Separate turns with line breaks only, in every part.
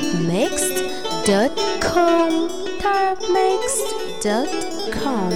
tarabmixed.com tarabmixed.com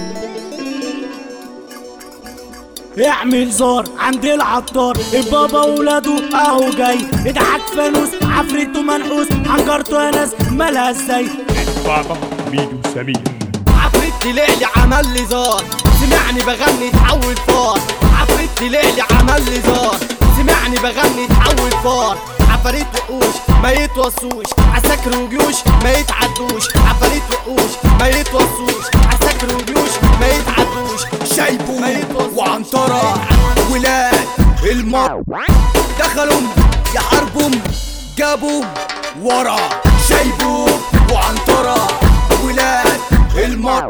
اعمل زار عند العطار البابا وولاده اهو جاي اضحك فانوس عفريته منحوس حنجرته يا ناس مالها ازاي
بابا ميدو سمير
عفريت طلع لي عمل لي زار سمعني بغني تحول فار عفريت طلع لي عمل لي زار سمعني بغني تحول فار عفاريت وقوش ما يتوصوش عساكر وجيوش ما يتعدوش عفاريت وقوش ما يتوصوش عساكر وجيوش ما يتعدوش
شايبو
ما يتوصوش
وعنترة ولاد المر دخلوا يحاربوا جابوا ورا شايبو وعنترة ولاد المر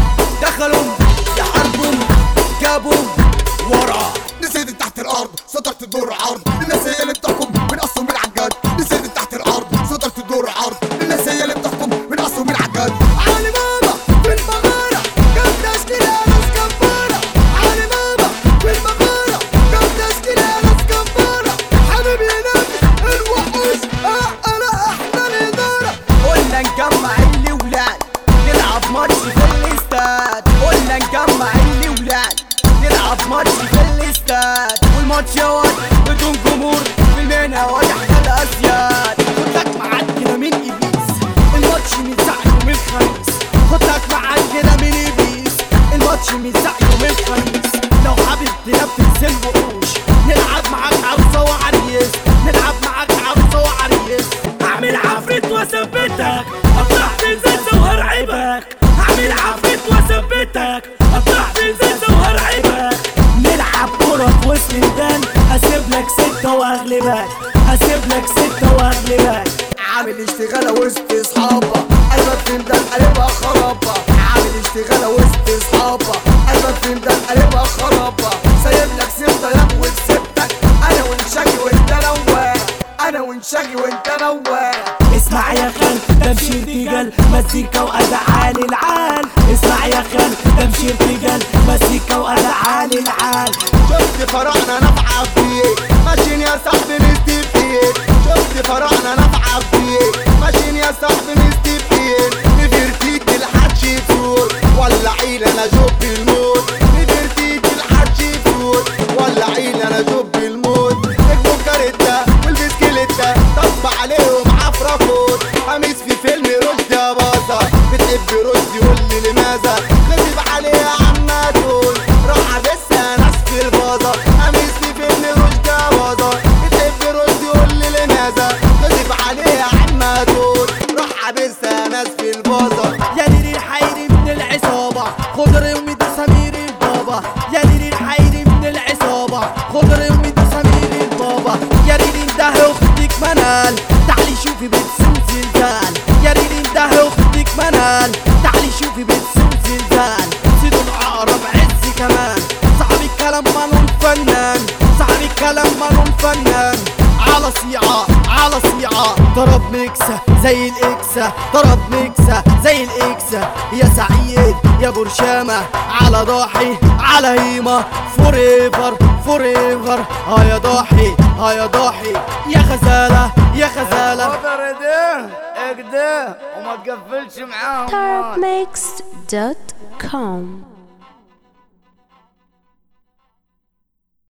دخلوا يحاربوا جابوا ورا نزلت تحت الارض صدرت الدور عرض الناس هي اللي بتحكم من اصل من عجاد نزلت تحت الارض صدرت الدور عرض الناس هي اللي بتحكم من اصل من عجاد علي بابا في المغارة كم تشكيلة ناس كفارة علي بابا في المغارة كم تشكيلة ناس كفارة حبيبي نبي الوحوش انا احنا الادارة
قلنا نجمع اللي ولاد نلعب ماتش في الاستاد قلنا نجمع اللي ولاد نلعب ماتش في الاستاد والماتش يواد بدون جمهور في المينا وتحت الاسياد خدك معاك كده من ابليس الماتش متزع يوم الخميس خدك معاك كده من ابليس الماتش متزع يوم الخميس لو حابب تنفذ الوحوش نلعب معاك عروسه وعريس نلعب معاك عروسه وعريس
هعمل عفريت واثبتك اطلع تنزل وهرعبك هعمل عفريت واثبتك اطلع تنزل وهرعبك نلعب كرة في وسط الميدان هسيب لك ستة واغلبك هسيب لك ستة واغلبك
عامل اشتغالة وسط اصحابها قلبك في مدان قلبها خرابة عامل اشتغالة وسط اصحابها قلبك في مدان قلبها خرابة سايب لك سبتة يا ابو سبتك انا وانشاجي وانت نوال انا وانشاجي وانت نوال
اسمع يا خال تمشي ارتجال مزيكا وأداء عالي العال اسمع يا خال تمشي ارتجال مزيكا وأداء عالي العال
شفت فرعنا نفعة فيك ماشيين يا صاحبي مستفيد شفت فرعنا نفعة فيك ماشيين يا صاحبي مستفيد نفرتيك الحدش يفوت ولعين انا جب الموت نفرتيك الحدش يفوت ولعين انا جب الموت اكبر كاريتا والبسكليتة طب عليهم عفركوت قميص في فيلم رشدي يا باظة بتحب رشدي قول لي لماذا غضب عليها عما تقول راح بسها ناس في الفاظة قميص في فيلم رشدي يا باظة بتحب رشدي قول لي لماذا غضب عليها عما تقول راح بسها ناس في الفاظة يا ليلي الحيري من العصابة خضر يومي ده سمير البابا يا ليلي الحيري من العصابة خضر يومي ده سمير البابا يا ليلي انده اختك منال تعالي شوفي بتسوق زلزال يا ليلي انده اختك منال تعالي شوفي بتسوق زلزال سيدو العقرب عز كمان صعب الكلام مالون فنان صعب الكلام مالون فنان على صيعة على صيعة ضرب ميكسة زي الإكسة ضرب ميكسة زي الإكسة يا سعيد يا برشامة على ضاحي على هيمة فوريفر فوريفر ها يا ضاحي ها يا ضاحي يا غزالة يا غزالة
ده اكده وما تقفلش معاهم
tarabmixed.com